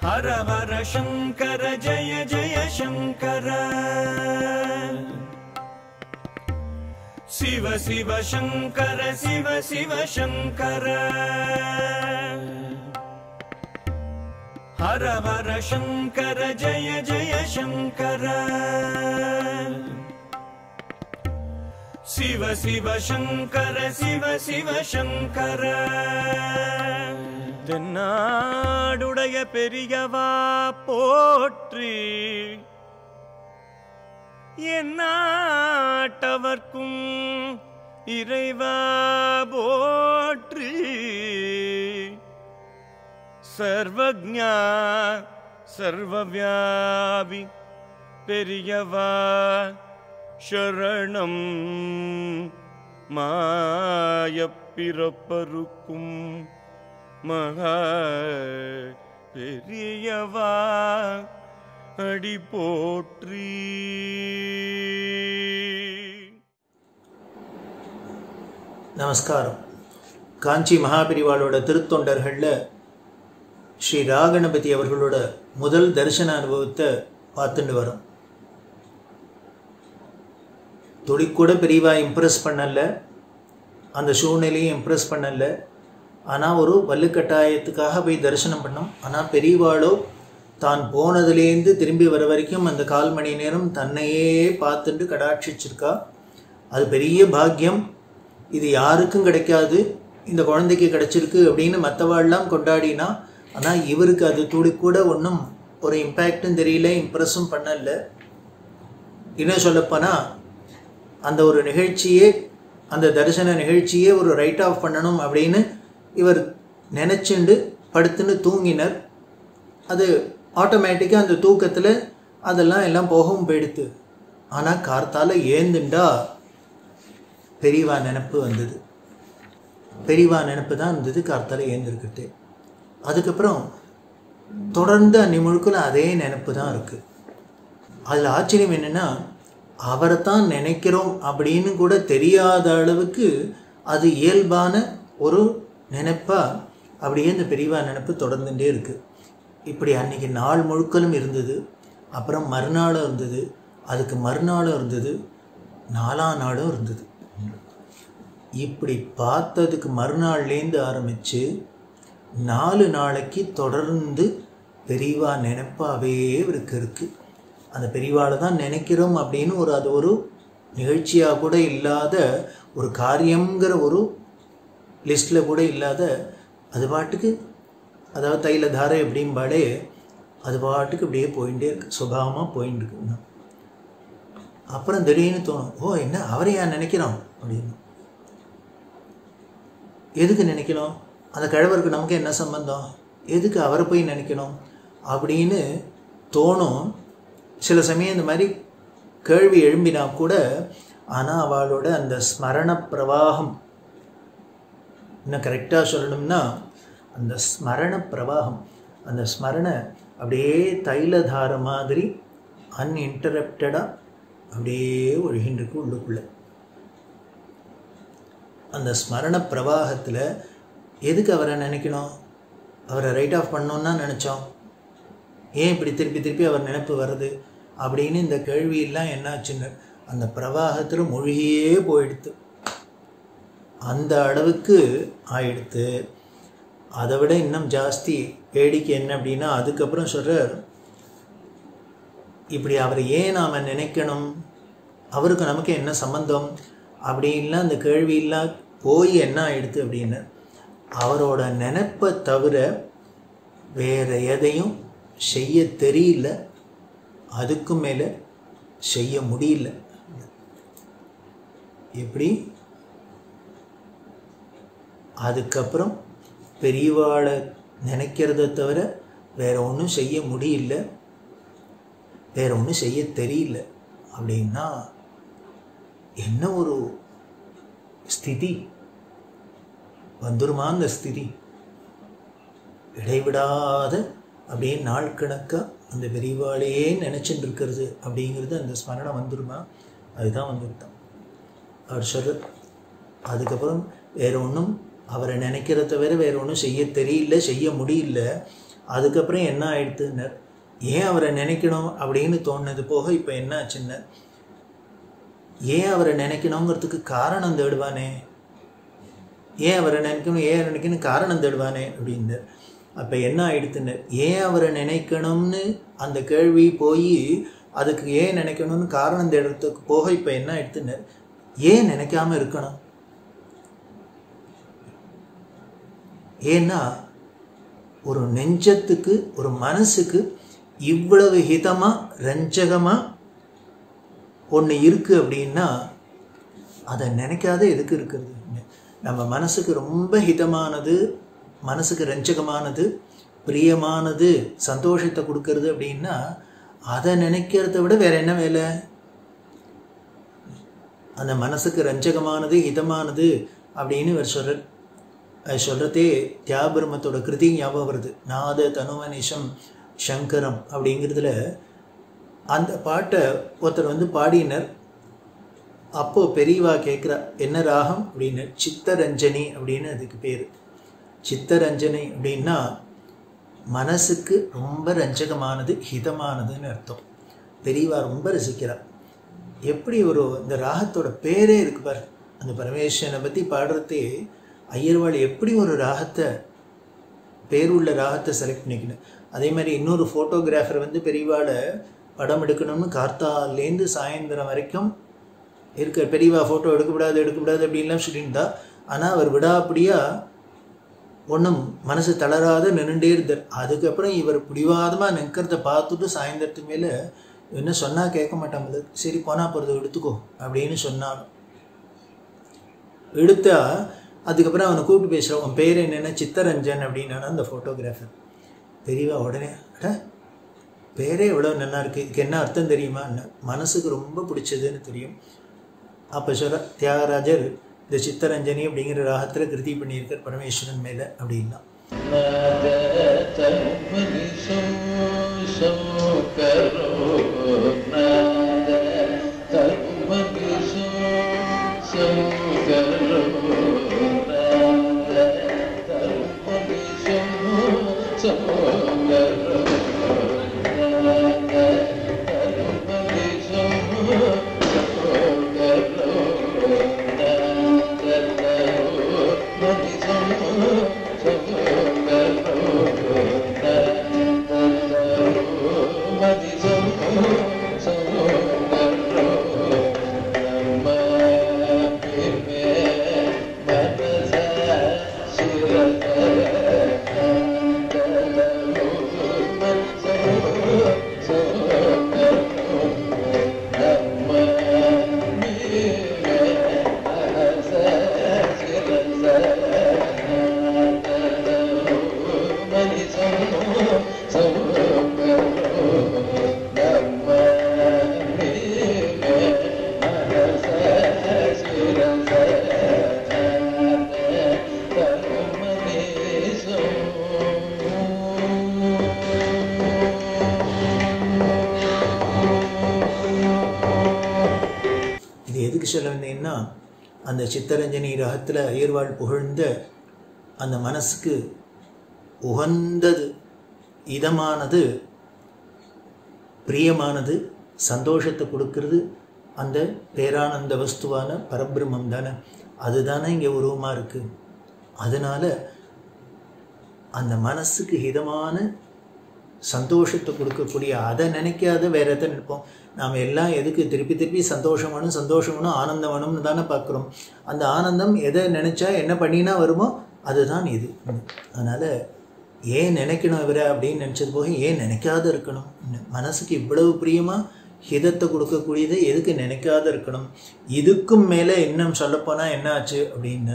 हर हर शङ्कर जय जय शङ्कर शिव शिव शङ्कर शिव शिव शङ्कर हर हर शङ्कर जय जय शङ्कर शिव शिव शङ्कर शिव शिव शङ्कर தென்னாடுடைய பெரியவா போற்றி எந்நாட்டவர்க்கும் இறைவா போற்றி சர்வஜா சர்வவியாபி பெரியவா சரணம் மாயப்பிறப்பருக்கும் மகா பெரியவா அடி போற்றி நமஸ்காரம் காஞ்சி மகாபிரிவாளோட திருத்தொண்டர்களில் ஸ்ரீ ராகணபதி அவர்களோட முதல் தரிசன அனுபவத்தை பார்த்துட்டு வரோம் துளிக்கூட பெரியவா இம்ப்ரெஸ் பண்ணல அந்த சூழ்நிலையும் இம்ப்ரெஸ் பண்ணல ஆனால் ஒரு வல்லுக்கட்டாயத்துக்காக போய் தரிசனம் பண்ணோம் ஆனால் பெரியவாளோ தான் போனதுலேருந்து திரும்பி வர வரைக்கும் அந்த கால் மணி நேரம் தன்னையே பார்த்துட்டு கடாட்சிச்சிருக்கா அது பெரிய பாக்கியம் இது யாருக்கும் கிடைக்காது இந்த குழந்தைக்கு கிடைச்சிருக்கு அப்படின்னு மற்றவாள்லாம் கொண்டாடினா ஆனால் இவருக்கு அது துளி கூட ஒன்றும் ஒரு இம்பேக்டும் தெரியல இம்ப்ரெஸ்ஸும் பண்ணல இன்னும் சொல்லப்போனால் அந்த ஒரு நிகழ்ச்சியே அந்த தரிசன நிகழ்ச்சியே ஒரு ரைட் ஆஃப் பண்ணணும் அப்படின்னு இவர் நினச்சிண்டு படுத்துன்னு தூங்கினர் அது ஆட்டோமேட்டிக்காக அந்த தூக்கத்தில் அதெல்லாம் எல்லாம் போகவும் போயிடுத்து ஆனால் கார்த்தால ஏந்துண்டா பெரியவா நினப்பு வந்தது பெரியவா நினப்பு தான் இருந்தது கார்த்தால ஏந்திருக்கிட்டு அதுக்கப்புறம் தொடர்ந்து அன்னி முழுக்கில் அதே நினப்பு தான் இருக்குது அதில் ஆச்சரியம் என்னென்னா அவரை தான் நினைக்கிறோம் அப்படின்னு கூட தெரியாத அளவுக்கு அது இயல்பான ஒரு நினைப்பா அப்படியே இந்த பெரியவா நினைப்பு தொடர்ந்துட்டே இருக்குது இப்படி அன்னைக்கு நாள் முழுக்கலும் இருந்தது அப்புறம் மறுநாளும் இருந்தது அதுக்கு மறுநாளும் இருந்தது நாலாம் நாளும் இருந்தது இப்படி பார்த்ததுக்கு மறுநாள்லேருந்து ஆரம்பித்து நாலு நாளைக்கு தொடர்ந்து பெரியவா நினைப்பாவே இவருக்கு இருக்குது அந்த பெரியவாளை தான் நினைக்கிறோம் அப்படின்னு ஒரு அது ஒரு நிகழ்ச்சியாக கூட இல்லாத ஒரு காரியங்கிற ஒரு லிஸ்ட்டில் கூட இல்லாத அது பாட்டுக்கு அதாவது தைல தாரை எப்படிம்பாலே அது பாட்டுக்கு இப்படியே போயிட்டே இருக்கு சுபாவமாக போயிட்டு இருக்கு அப்புறம் திடீர்னு தோணும் ஓ என்ன அவரை ஏன் நினைக்கிறோம் அப்படின்னு எதுக்கு நினைக்கணும் அந்த கிழவருக்கு நமக்கு என்ன சம்பந்தம் எதுக்கு அவரை போய் நினைக்கணும் அப்படின்னு தோணும் சில சமயம் இந்த மாதிரி கேள்வி எழும்பினா கூட ஆனால் அவளோட அந்த ஸ்மரண பிரவாகம் இன்னும் கரெக்டாக சொல்லணும்னா அந்த ஸ்மரண பிரவாகம் அந்த ஸ்மரண அப்படியே தைலதார மாதிரி அன்இன்டரப்டடாக அப்படியே ஒழுகின்றிருக்கு உள்ளுக்குள்ளே அந்த ஸ்மரண பிரவாகத்தில் எதுக்கு அவரை நினைக்கணும் அவரை ரைட் ஆஃப் பண்ணோன்னா நினச்சோம் ஏன் இப்படி திருப்பி திருப்பி அவர் நினைப்பு வருது அப்படின்னு இந்த கேள்வியெல்லாம் என்னாச்சுன்னு அந்த பிரவாகத்தில் மொழியே போயிடுத்து அந்த அளவுக்கு ஆயிடுத்து அதை விட இன்னும் ஜாஸ்தி வேடிக்கை என்ன அப்படின்னா அதுக்கப்புறம் சொல்கிறார் இப்படி அவரை ஏன் நாம் நினைக்கணும் அவருக்கு நமக்கு என்ன சம்பந்தம் அப்படின்லாம் அந்த கேள்வியெல்லாம் போய் என்ன ஆயிடுத்து அப்படின்னு அவரோட நினைப்பை தவிர வேறு எதையும் செய்ய தெரியல அதுக்கும் மேலே செய்ய முடியல எப்படி அதுக்கப்புறம் பெரியவாளை நினைக்கிறத தவிர வேற ஒன்றும் செய்ய முடியல வேற ஒன்றும் செய்ய தெரியல அப்படின்னா என்ன ஒரு ஸ்திதி வந்துருமா அந்த ஸ்திதி இடைவிடாத அப்படியே நாள் கணக்காக அந்த பெரியவாளையே நினச்சிட்டு இருக்கிறது அப்படிங்கிறது அந்த ஸ்மரணம் வந்துருமா அதுதான் வந்துருத்தான் அவர் சொல்ற அதுக்கப்புறம் வேற ஒன்றும் அவரை நினைக்கிறத தவிர வேற ஒன்றும் செய்ய தெரியல செய்ய முடியல அதுக்கப்புறம் என்ன ஆயிடுத்துன்னர் ஏன் அவரை நினைக்கணும் அப்படின்னு தோணுது போக இப்போ என்ன ஆச்சுன்னர் ஏன் அவரை நினைக்கணுங்கிறதுக்கு காரணம் தேடுவானே ஏன் அவரை நினைக்கணும் ஏன் நினைக்கணும் காரணம் தேடுவானே அப்படின்னு அப்போ என்ன ஆயிடுத்துன்னு ஏன் அவரை நினைக்கணும்னு அந்த கேள்வி போய் அதுக்கு ஏன் நினைக்கணும்னு காரணம் தேடுறதுக்கு போக இப்போ என்ன ஆயிடுத்துன்னு ஏன் நினைக்காம இருக்கணும் ஏன்னா ஒரு நெஞ்சத்துக்கு ஒரு மனசுக்கு இவ்வளவு ஹிதமாக ரஞ்சகமாக ஒன்று இருக்குது அப்படின்னா அதை நினைக்காத எதுக்கு இருக்கிறது நம்ம மனசுக்கு ரொம்ப ஹிதமானது மனசுக்கு ரஞ்சகமானது பிரியமானது சந்தோஷத்தை கொடுக்கறது அப்படின்னா அதை நினைக்கிறத விட வேற என்ன வேலை அந்த மனசுக்கு ரஞ்சகமானது ஹிதமானது அப்படின்னு இவர் சொல்கிறார் அது சொல்கிறதே தியாபிரமத்தோட கிருதி ஞாபகம் வருது நாத தனுவனிஷம் சங்கரம் அப்படிங்கிறதுல அந்த பாட்டை ஒருத்தர் வந்து பாடினர் அப்போ பெரியவா கேட்குறா என்ன ராகம் அப்படின்னு சித்தரஞ்சனி அப்படின்னு அதுக்கு பேர் சித்தரஞ்சனி அப்படின்னா மனசுக்கு ரொம்ப ரஞ்சகமானது ஹிதமானதுன்னு அர்த்தம் பெரியவா ரொம்ப ரசிக்கிறா எப்படி ஒரு இந்த ராகத்தோட பேரே இருக்கு பாரு அந்த பரமேஸ்வரனை பற்றி பாடுறதே ஐயர்வாள் எப்படி ஒரு ராகத்தை பேருள்ள ராகத்தை செலக்ட் பண்ணிக்கணும் அதே மாதிரி இன்னொரு ஃபோட்டோகிராஃபர் வந்து பெரியவாளை படம் எடுக்கணும்னு கார்த்தாலேருந்து சாயந்தரம் வரைக்கும் இருக்க பெரியவா ஃபோட்டோ எடுக்கக்கூடாது எடுக்கக்கூடாது அப்படின்லாம் சொல்லியிருந்தா ஆனால் அவர் விடாப்படியாக ஒன்றும் மனசு தளராத நின்றுட்டே இருந்தார் அதுக்கப்புறம் இவர் பிடிவாதமாக நிற்கிறத பார்த்துட்டு சாயந்தரத்துக்கு மேலே என்ன சொன்னால் கேட்க மாட்டாங்க சரி போனால் போகிறத எடுத்துக்கோ அப்படின்னு சொன்னாலும் எடுத்தா அதுக்கப்புறம் அவனை கூப்பிட்டு பேசுகிறான் உன் பேர் என்னென்ன சித்தரஞ்சன் அப்படின்னா அந்த ஃபோட்டோகிராஃபர் பெரியவா உடனே அட பேரே எவ்வளோ நல்லா இருக்குது இதுக்கு என்ன அர்த்தம் தெரியுமா மனசுக்கு ரொம்ப பிடிச்சதுன்னு தெரியும் அப்போ சொல்ல தியாகராஜர் இந்த சித்தரஞ்சனி அப்படிங்கிற ராகத்தில் கிருதி பண்ணியிருக்கார் பரமேஸ்வரன் மேலே அப்படின்னா இது எதுக்கு சொல்ல வந்தீங்கன்னா அந்த சித்தரஞ்சனி ரகத்தில் அயர்வாள் புகழ்ந்த அந்த மனசுக்கு உகந்தது இதமானது பிரியமானது சந்தோஷத்தை கொடுக்கறது அந்த பேரானந்த வஸ்துவான பரபிரம்மம் தானே அதுதானே இங்கே உருவமாக இருக்குது அதனால் அந்த மனசுக்கு ஹிதமான சந்தோஷத்தை கொடுக்கக்கூடிய அதை நினைக்காத வேற எதை நினைப்போம் நாம் எல்லாம் எதுக்கு திருப்பி திருப்பி சந்தோஷம் வேணும் சந்தோஷம் வேணும் ஆனந்தம் வேணும்னு தானே பார்க்குறோம் அந்த ஆனந்தம் எதை நினச்சா என்ன பண்ணினா வருமோ அதுதான் இது அதனால் ஏன் நினைக்கணும் இவரை அப்படின்னு நினச்சது போக ஏன் நினைக்காத இருக்கணும் மனசுக்கு இவ்வளவு பிரியமாக ஹிதத்தை கொடுக்கக்கூடியதை எதுக்கு நினைக்காத இருக்கணும் இதுக்கும் மேலே இன்னும் சொல்லப்போனால் என்ன ஆச்சு அப்படின்னு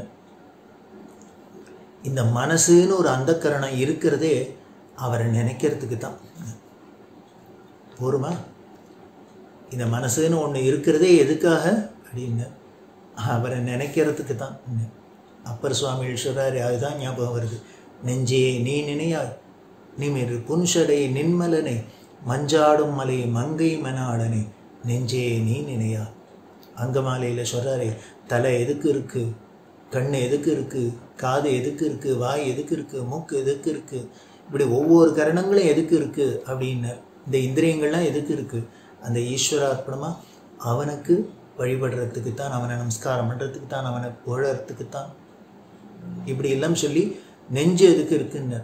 இந்த மனசுன்னு ஒரு அந்தக்கரணம் இருக்கிறதே அவரை நினைக்கிறதுக்கு தான் போருமா இந்த மனசுன்னு ஒன்று இருக்கிறதே எதுக்காக அப்படின்னு அவரை நினைக்கிறதுக்கு தான் அப்பர் சுவாமிகள் சொல்கிறாரு அதுதான் ஞாபகம் வருது நெஞ்சே நீ நினையாய் நிமிர் புன்சடை நின்மலனை மஞ்சாடும் மலை மங்கை மனாடனே நெஞ்சே நீ நினையா அங்கமாலையில் சொல்கிறாரே தலை எதுக்கு இருக்குது கண் எதுக்கு இருக்குது காது எதுக்கு இருக்குது வாய் எதுக்கு இருக்குது மூக்கு எதுக்கு இருக்குது இப்படி ஒவ்வொரு கரணங்களும் எதுக்கு இருக்குது அப்படின்னு இந்த இந்திரியங்கள்லாம் எதுக்கு இருக்குது அந்த ஈஸ்வரார்ப்பணமாக அவனுக்கு வழிபடுறதுக்கு தான் அவனை நமஸ்காரம் பண்ணுறதுக்கு தான் அவனை புகழறதுக்கு தான் இப்படி எல்லாம் சொல்லி நெஞ்சு எதுக்கு இருக்குன்னு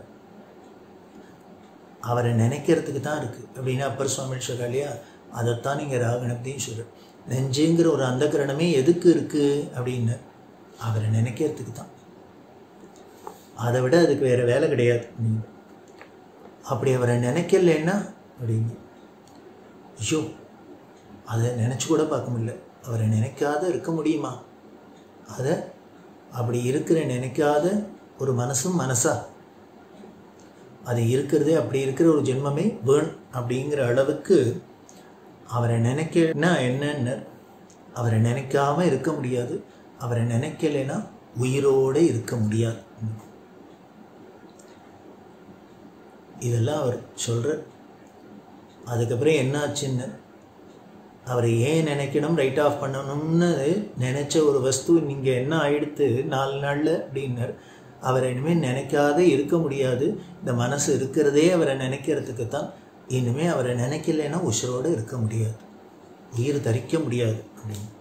அவரை நினைக்கிறதுக்கு தான் இருக்குது அப்படின்னு அப்பர் சுவாமி சொல்கிறா இல்லையா அதைத்தான் நீங்கள் ராகணத்தையும் சொல்கிற நெஞ்சுங்கிற ஒரு அந்த கிரணமே எதுக்கு இருக்குது அப்படின்னு அவரை நினைக்கிறதுக்கு தான் அதை விட அதுக்கு வேறு வேலை கிடையாது அப்படின்னு அப்படி அவரை நினைக்கலைன்னா அப்படின்னு ஐயோ அதை நினச்சி கூட பார்க்க முடியல அவரை நினைக்காத இருக்க முடியுமா அதை அப்படி இருக்கிற நினைக்காத ஒரு மனசும் மனசா அது இருக்கிறதே அப்படி இருக்கிற ஒரு ஜென்மமே வேணும் அப்படிங்கிற அளவுக்கு அவரை நினைக்கனா என்னன்னு அவரை நினைக்காம இருக்க முடியாது அவரை நினைக்கலைன்னா உயிரோடு இருக்க முடியாது இதெல்லாம் அவர் சொல்கிறார் அதுக்கப்புறம் என்னாச்சுன்னு அவரை ஏன் நினைக்கணும் ரைட் ஆஃப் பண்ணணும்னு நினச்ச ஒரு வஸ்து நீங்கள் என்ன ஆயிடுத்து நாலு நாளில் அப்படின்னார் அவரை இனிமேல் நினைக்காத இருக்க முடியாது இந்த மனசு இருக்கிறதே அவரை நினைக்கிறதுக்கு தான் இனிமேல் அவரை நினைக்கலைன்னா உசுரோடு இருக்க முடியாது உயிர் தரிக்க முடியாது அப்படின்னு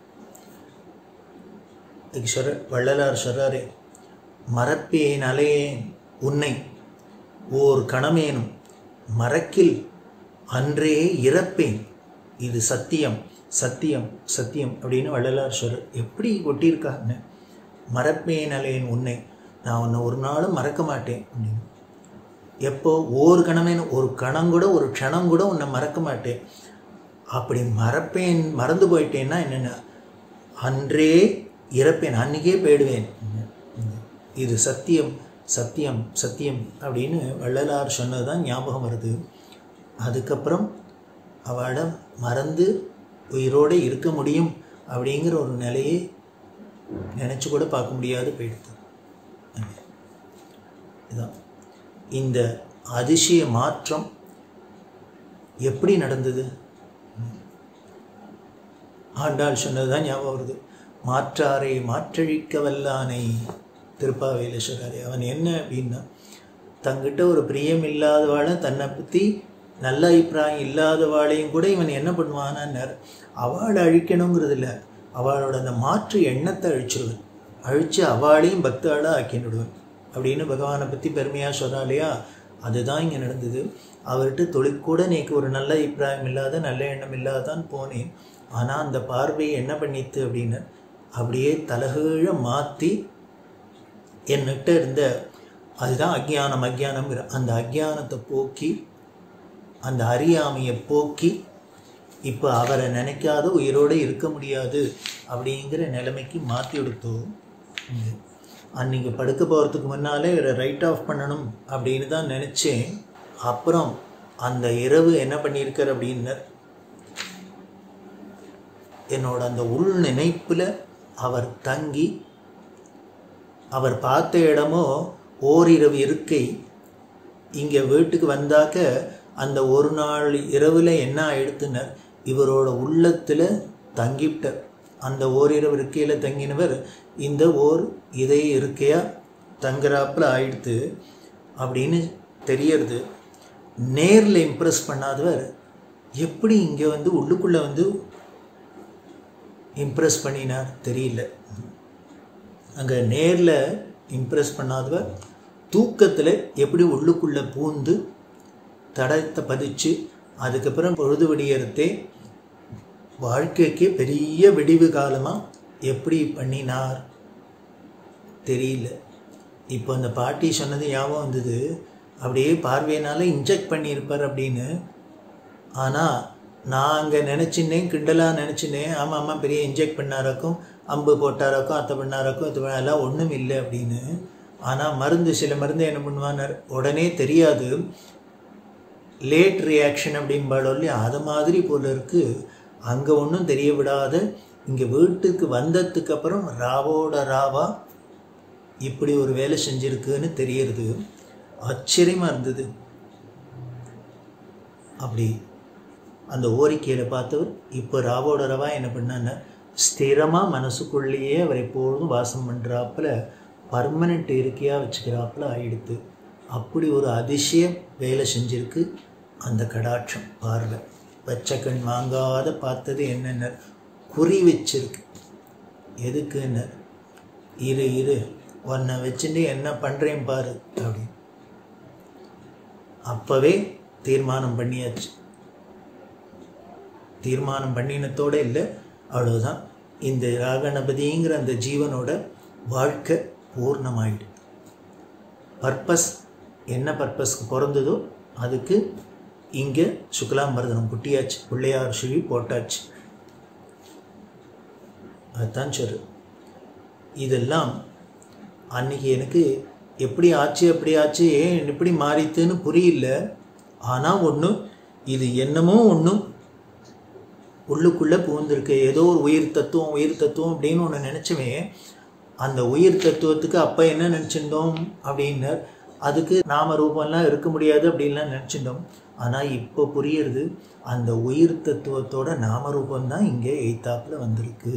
சொல்ற வள்ளலார் சொல்றாரே மறப்பேன் அலையேன் உன்னை ஓர் கணமேனும் மறக்கில் அன்றே இறப்பேன் இது சத்தியம் சத்தியம் சத்தியம் அப்படின்னு வள்ளலார் சொல்ற எப்படி கொட்டியிருக்காருன்னு மறப்பேன் அலையேன் உன்னை நான் உன்னை ஒரு நாளும் மறக்க மாட்டேன் அப்படின்னு எப்போ ஒரு கணமேனு ஒரு கணம் கூட ஒரு க்ஷணம் கூட உன்னை மறக்க மாட்டேன் அப்படி மறப்பேன் மறந்து போயிட்டேன்னா என்னென்ன அன்றே இறப்பேன் அன்றைக்கே போயிடுவேன் இது சத்தியம் சத்தியம் சத்தியம் அப்படின்னு வள்ளலார் சொன்னது தான் ஞாபகம் வருது அதுக்கப்புறம் அவளை மறந்து உயிரோடு இருக்க முடியும் அப்படிங்கிற ஒரு நிலையை நினச்சி கூட பார்க்க முடியாது போயிடுது இதான் இந்த அதிசய மாற்றம் எப்படி நடந்தது ஆண்டாள் சொன்னது தான் ஞாபகம் வருது மாற்றாரை மாற்றழிக்க வல்லானை திருப்பாவையில் சொல்கிறாரு அவன் என்ன அப்படின்னா தங்கிட்ட ஒரு பிரியம் இல்லாதவாளை தன்னை பற்றி நல்ல அபிப்பிராயம் இல்லாதவாளையும் கூட இவன் என்ன பண்ணுவானான்னார் அவளை அழிக்கணுங்கிறது இல்லை அவளோட அந்த மாற்று எண்ணத்தை அழிச்சிருவன் அழித்து அவளையும் பக்தாளாக ஆக்கிடுவன் அப்படின்னு பகவானை பற்றி பெருமையாக சொல்கிறா இல்லையா அதுதான் இங்கே நடந்தது அவர்கிட்ட தொழிற்கூட நேக்கு ஒரு நல்ல அபிப்பிராயம் இல்லாத நல்ல எண்ணம் இல்லாதான் போனேன் ஆனால் அந்த பார்வையை என்ன பண்ணித்து அப்படின்னு அப்படியே தலகீழ மாற்றி என்கிட்ட இருந்த அதுதான் அக்ஞானம் அக்ஞானம்ங்கிற அந்த அக்ஞானத்தை போக்கி அந்த அறியாமையை போக்கி இப்போ அவரை நினைக்காத உயிரோடு இருக்க முடியாது அப்படிங்கிற நிலைமைக்கு மாற்றி கொடுத்தோம் அன்றைக்கி படுக்க போகிறதுக்கு முன்னாலே இவரை ரைட் ஆஃப் பண்ணணும் அப்படின்னு தான் நினச்சேன் அப்புறம் அந்த இரவு என்ன பண்ணியிருக்கார் அப்படின்னர் என்னோட அந்த உள் நினைப்பில் அவர் தங்கி அவர் பார்த்த இடமோ ஓரிரவு இருக்கை இங்கே வீட்டுக்கு வந்தாக்க அந்த ஒரு நாள் இரவில் என்ன ஆயிடுத்துனர் இவரோட உள்ளத்தில் தங்கிவிட்டார் அந்த ஓரிரவு இருக்கையில் தங்கினவர் இந்த ஓர் இதே இருக்கையாக தங்குறாப்பில் ஆயிடுத்து அப்படின்னு தெரியறது நேரில் இம்ப்ரெஸ் பண்ணாதவர் எப்படி இங்கே வந்து உள்ளுக்குள்ளே வந்து இம்ப்ரெஸ் பண்ணினார் தெரியல அங்கே நேரில் இம்ப்ரெஸ் பண்ணாதவர் தூக்கத்தில் எப்படி உள்ளுக்குள்ளே பூந்து தடத்தை பதிச்சு அதுக்கப்புறம் பொழுது விடியறதே வாழ்க்கைக்கு பெரிய விடிவு காலமாக எப்படி பண்ணினார் தெரியல இப்போ அந்த பாட்டி சொன்னது ஞாபகம் வந்தது அப்படியே பார்வையினால இன்ஜெக்ட் பண்ணியிருப்பார் அப்படின்னு ஆனால் நான் அங்கே நினச்சினேன் கிண்டலாக நினச்சினேன் ஆமாம் ஆமாம் பெரிய இன்ஜெக்ட் பண்ணாராக்கும் அம்பு போட்டாராக்கும் அத்தை பண்ணாராக்கும் இது எல்லாம் ஒன்றும் இல்லை அப்படின்னு ஆனால் மருந்து சில மருந்து என்ன பண்ணுவானார் உடனே தெரியாது லேட் ரியாக்ஷன் அப்படின்பாடோ இல்லையா அது மாதிரி போல இருக்குது அங்கே ஒன்றும் தெரிய விடாத இங்கே வீட்டுக்கு வந்ததுக்கு அப்புறம் ராவோட ராவா இப்படி ஒரு வேலை செஞ்சுருக்குன்னு தெரியறது ஆச்சரியமாக இருந்தது அப்படி அந்த ஓரிக்கையில் பார்த்தவர் இப்போ ராவோட ரவா என்ன பண்ணான்னா ஸ்திரமாக மனசுக்குள்ளேயே அவர் எப்பொழுதும் வாசம் பண்ணுறாப்புல பர்மனெண்ட் இருக்கையாக வச்சுக்கிறாப்புல ஆயிடுத்து அப்படி ஒரு அதிசயம் வேலை செஞ்சிருக்கு அந்த கடாட்சம் பார்வை பச்சை கண் வாங்காத பார்த்தது என்னென்ன குறி வச்சிருக்கு எதுக்குன்னு இரு இரு உன்னை வச்சுட்டு என்ன பண்ணுறேன் பாரு அப்படின்னு அப்போவே தீர்மானம் பண்ணியாச்சு தீர்மானம் பண்ணினத்தோட இல்லை அவ்வளவுதான் இந்த ராகணபதிங்கிற அந்த ஜீவனோட வாழ்க்கை பூர்ணமாயிடு பர்பஸ் என்ன பர்பஸ்க்கு பிறந்ததோ அதுக்கு இங்கே சுக்லாம்பரதனம் குட்டியாச்சு பிள்ளையார் சுழி போட்டாச்சு அதுதான் சரி இதெல்லாம் அன்னைக்கு எனக்கு எப்படி ஆச்சு எப்படி ஆச்சு ஏன் எப்படி மாறித்துன்னு புரியல ஆனால் ஒன்று இது என்னமோ ஒன்றும் உள்ளுக்குள்ளே புகுந்திருக்கு ஏதோ ஒரு உயிர் தத்துவம் உயிர் தத்துவம் அப்படின்னு ஒன்று நினச்சவே அந்த உயிர் தத்துவத்துக்கு அப்போ என்ன நினச்சிருந்தோம் அப்படின்னர் அதுக்கு நாம ரூபம்லாம் இருக்க முடியாது அப்படின்லாம் நினச்சிருந்தோம் ஆனால் இப்போ புரியுறது அந்த உயிர் தத்துவத்தோட நாம ரூபம்தான் இங்கே எய்த்தாப்பில் வந்திருக்கு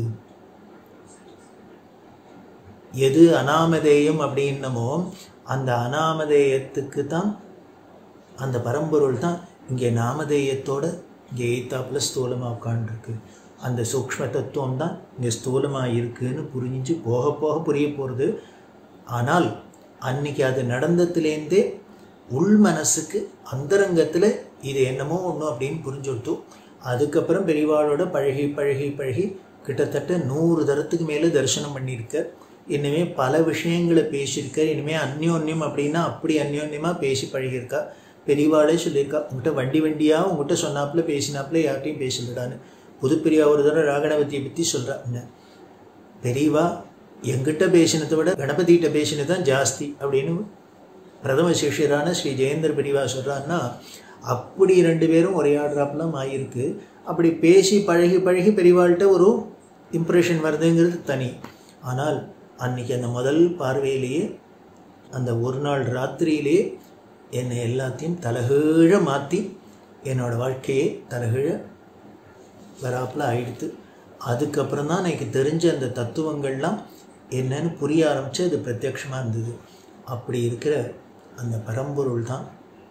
எது அனாமதேயம் அப்படின்னமோ அந்த அனாமதேயத்துக்கு தான் அந்த பரம்பொருள் தான் இங்கே நாமதேயத்தோட இங்கே எய்த்தாப்பில் ஸ்தூலமாக உட்காண்டிருக்கு அந்த சூக்ஷ்ம தத்துவம் தான் இங்கே ஸ்தூலமாக இருக்குன்னு புரிஞ்சு போக போக புரிய போகிறது ஆனால் அன்னைக்கு அது நடந்ததுலேருந்தே உள் மனசுக்கு அந்தரங்கத்தில் இது என்னமோ ஒன்று அப்படின்னு புரிஞ்சுடுத்தோம் அதுக்கப்புறம் பெரியவாளோட பழகி பழகி பழகி கிட்டத்தட்ட நூறு தரத்துக்கு மேலே தரிசனம் பண்ணியிருக்க இனிமே பல விஷயங்களை பேசியிருக்க இனிமே அந்யோன்யம் அப்படின்னா அப்படி அந்யோன்யமாக பேசி பழகியிருக்கா பெரியவாளே சொல்லியிருக்கா உங்கள்கிட்ட வண்டி வண்டியாக உங்கள்கிட்ட சொன்னாப்புல பேசினாப்புல யார்ட்டையும் பேசலடான்னு புது பெரியா ஒரு தடவை ராகணபதியை பற்றி சொல்கிறா என்ன பெரியவா எங்கிட்ட பேசினதை விட கணபதிகிட்ட பேசினது தான் ஜாஸ்தி அப்படின்னு பிரதம சிஷியரான ஸ்ரீ ஜெயேந்திர பெரியவா சொல்கிறான்னா அப்படி ரெண்டு பேரும் உரையாடுறாப்புலாம் ஆகியிருக்கு அப்படி பேசி பழகி பழகி பெரியவாள்கிட்ட ஒரு இம்ப்ரெஷன் வருதுங்கிறது தனி ஆனால் அன்னைக்கு அந்த முதல் பார்வையிலேயே அந்த ஒரு நாள் ராத்திரியிலே என்னை எல்லாத்தையும் தலகீழ மாற்றி என்னோடய வாழ்க்கையை தலகீழ வராப்பில் ஆயிடுத்து அதுக்கப்புறம் தான் எனக்கு தெரிஞ்ச அந்த தத்துவங்கள்லாம் என்னன்னு புரிய ஆரம்பித்து அது பிரத்யக்ஷமாக இருந்தது அப்படி இருக்கிற அந்த பரம்பொருள் தான்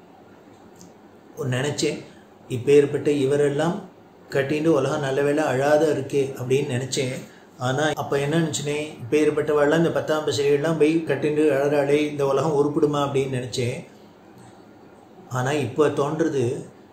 நினச்சேன் இப்பேற்பட்ட இவரெல்லாம் கட்டிட்டு உலகம் நல்ல வேலை அழாத இருக்கே அப்படின்னு நினச்சேன் ஆனால் அப்போ என்ன நினச்சினேன் இப்பேற்பட்டவாள்லாம் இந்த பத்தாம் பசிரியெல்லாம் போய் கட்டிட்டு அழறாளே இந்த உலகம் உருப்பிடுமா அப்படின்னு நினச்சேன் ஆனால் இப்போ தோன்றது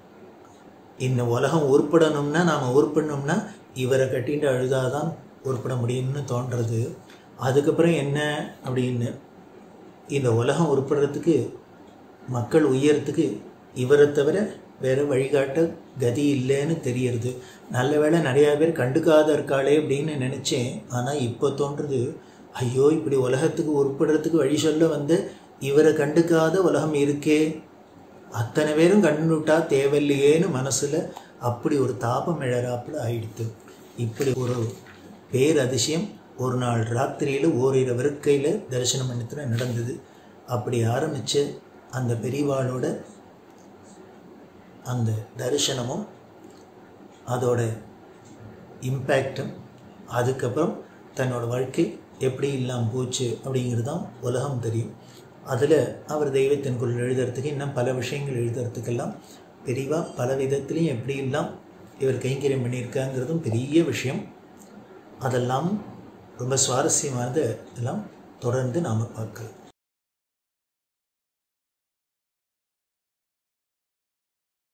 இந்த உலகம் உருப்படணும்னா நாம் உருப்படணும்னா இவரை கட்டிட்டு அழுதாதான் உருப்பட முடியும்னு தோன்றது அதுக்கப்புறம் என்ன அப்படின்னு இந்த உலகம் உருப்படுறதுக்கு மக்கள் உயரத்துக்கு இவரை தவிர வேறு வழிகாட்ட கதி இல்லைன்னு தெரியறது நல்ல வேளை நிறையா பேர் கண்டுக்காத இருக்காளே அப்படின்னு நினச்சேன் ஆனால் இப்போ தோன்றது ஐயோ இப்படி உலகத்துக்கு உருப்படுறதுக்கு வழி சொல்ல வந்து இவரை கண்டுக்காத உலகம் இருக்கே அத்தனை பேரும் கண்டுட்டா தேவையில்லையேன்னு மனசில் அப்படி ஒரு தாபம் இழறாப்புல ஆயிடுத்து இப்படி ஒரு பேரதிசயம் ஒரு நாள் ராத்திரியில் ஓரிரு விருக்கையில் தரிசனம் பண்ணத்துல நடந்தது அப்படி ஆரம்பித்த அந்த பெரியவாளோட அந்த தரிசனமும் அதோட இம்பேக்டும் அதுக்கப்புறம் தன்னோட வாழ்க்கை எப்படி இல்லாமல் போச்சு அப்படிங்கிறது தான் உலகம் தெரியும் அதில் அவர் தெய்வத்தின் குரல் எழுதுறதுக்கு இன்னும் பல விஷயங்கள் எழுதுறதுக்கெல்லாம் பெரியவா பல விதத்துலேயும் எப்படி எல்லாம் இவர் கைங்கரியம் பண்ணியிருக்காங்கிறதும் பெரிய விஷயம் அதெல்லாம் ரொம்ப சுவாரஸ்யமானது எல்லாம் தொடர்ந்து நாம் பார்க்கலாம்